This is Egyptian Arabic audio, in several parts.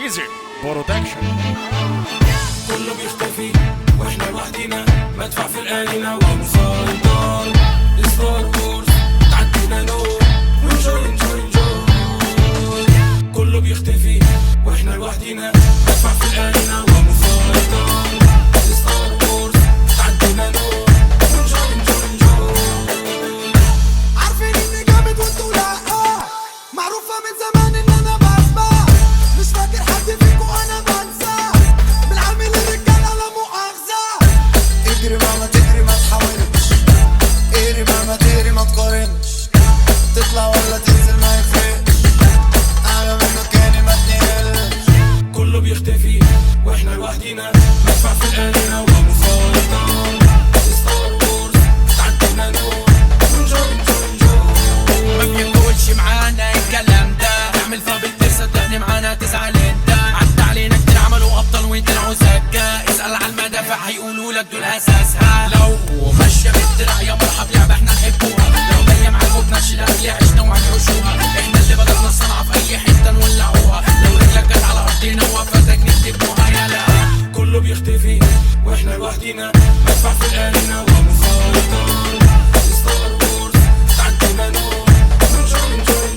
مازن برودكشن كله بيختفي واحنا لوحدينا مدفع في الآلينا ومسيطر ستار وورز تعدينا نور وانجوي انجوي انجوي كله بيختفي واحنا لوحدينا مدفع في الآلينا ومسيطر ستار وورز تعدينا نور وانجوي انجوي انجوي عارفين اني جامد وانتوا لا معروفة من زمان ان انا بسمع مش فاكر حد فيكو انا بنسى بالعامل الرجالة لا مؤاخذة اجري ماما تجري ما تحاولش اجري ماما تجري ما تقارنش تطلع ولا تنزل ما يفرقش اعلى من مكاني ما تنقلش كله بيختفي واحنا لوحدينا مدفع في الآلينا ومسيطر ستار وورز تعدينا نور وانجوي انجوي انجوي ما بيقولش معانا الكلام ده تعمل فبالتر صدقني معانا تزعل انت عدى علينا كتير عملوا ابطال وطلعوا سكة اسأل على المدافع هيقولوا لك دول اساسها لو ماشية بالدراع يا مرحب لعبة احنا نحبوها لو جاية معاكم بنفس الاكل عشنا وهنعيشوها احنا اللي بدأنا الصنعة في اي حتة نولعوها لو رجلك جت على ارضنا وقفتك نكتبوها يلا كله بيختفي واحنا لوحدينا مدفع في الآلينا ومسيطر ستار وورز تعدينا نور وانجوي انجوي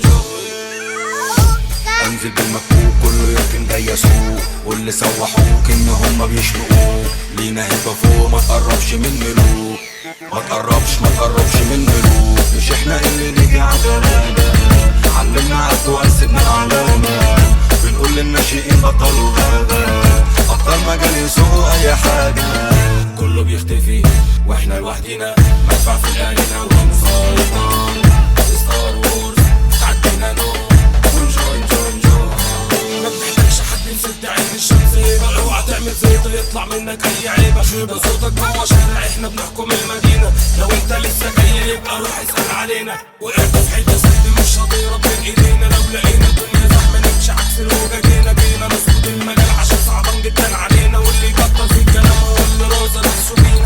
انجوي انزل بالمكوك كله يركن جاي يسوق واللي سوحوك ان هما بيشنقوك لينا هبه فوق ما تقربش من ملوك ما تقربش ما تقربش من ملوك مش احنا اللي نيجي على غلابة علمنا عدوا قسمنا علامة بنقول للناشئين بطلوا غابة ابطال مجال يسوقوا اي حاجة كله بيختفي واحنا لوحدينا مدفع في الآلينا ومسيطر ستار وورز تعدينا نور وانجوي انجوي انجوي ما بتحتاجش حد يسد عين الشمس يبقى اوعى تعمل زيطة يطلع منك اي عيبة شيبة صوتك جوه شارع احنا بنحكم المدينة لو انت لسه جاي يبقى روح اسأل علينا وقعت في حتة سد مش هتهرب من ايدينا لو لقينا الدنيا زحمة نمشي عكس الهوجة جينا جينا نظبط المجال عشان صعبان جدا علينا واللي يكتر في الكلام هو اللي رازق نفسه بينا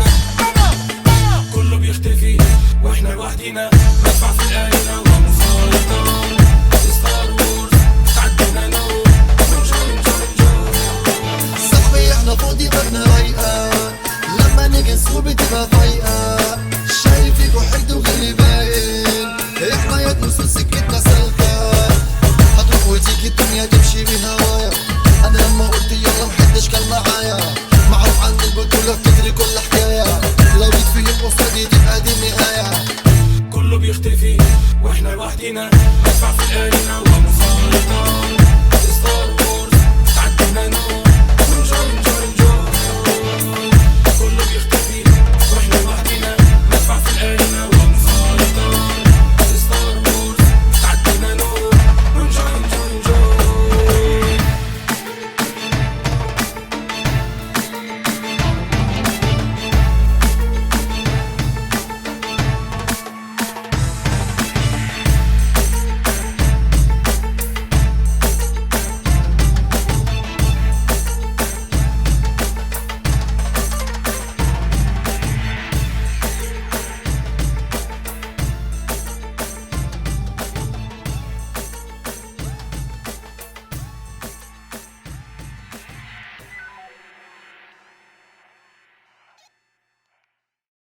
كله بيختفي واحنا لوحدينا مدفع في الآلينا ومسيطر ستار وورز تعدينا نور وانجوي انجوي انجوي صاحبي احنا فوق دماغنا رايقة لما نيجي نسوق بتبقى فايقة شايف فيكو حقد وغير باين احنا يا نص سكتنا سالكة هتروح وتيجي الدنيا تمشي بهوايا انا لما قلت يلا محدش كان معايا معروف عن البطولة بتدري كل حكاية لو جيت في قصادي تبقى دي النهاية كله بيختفي واحنا لوحدينا مدفع في الآلينا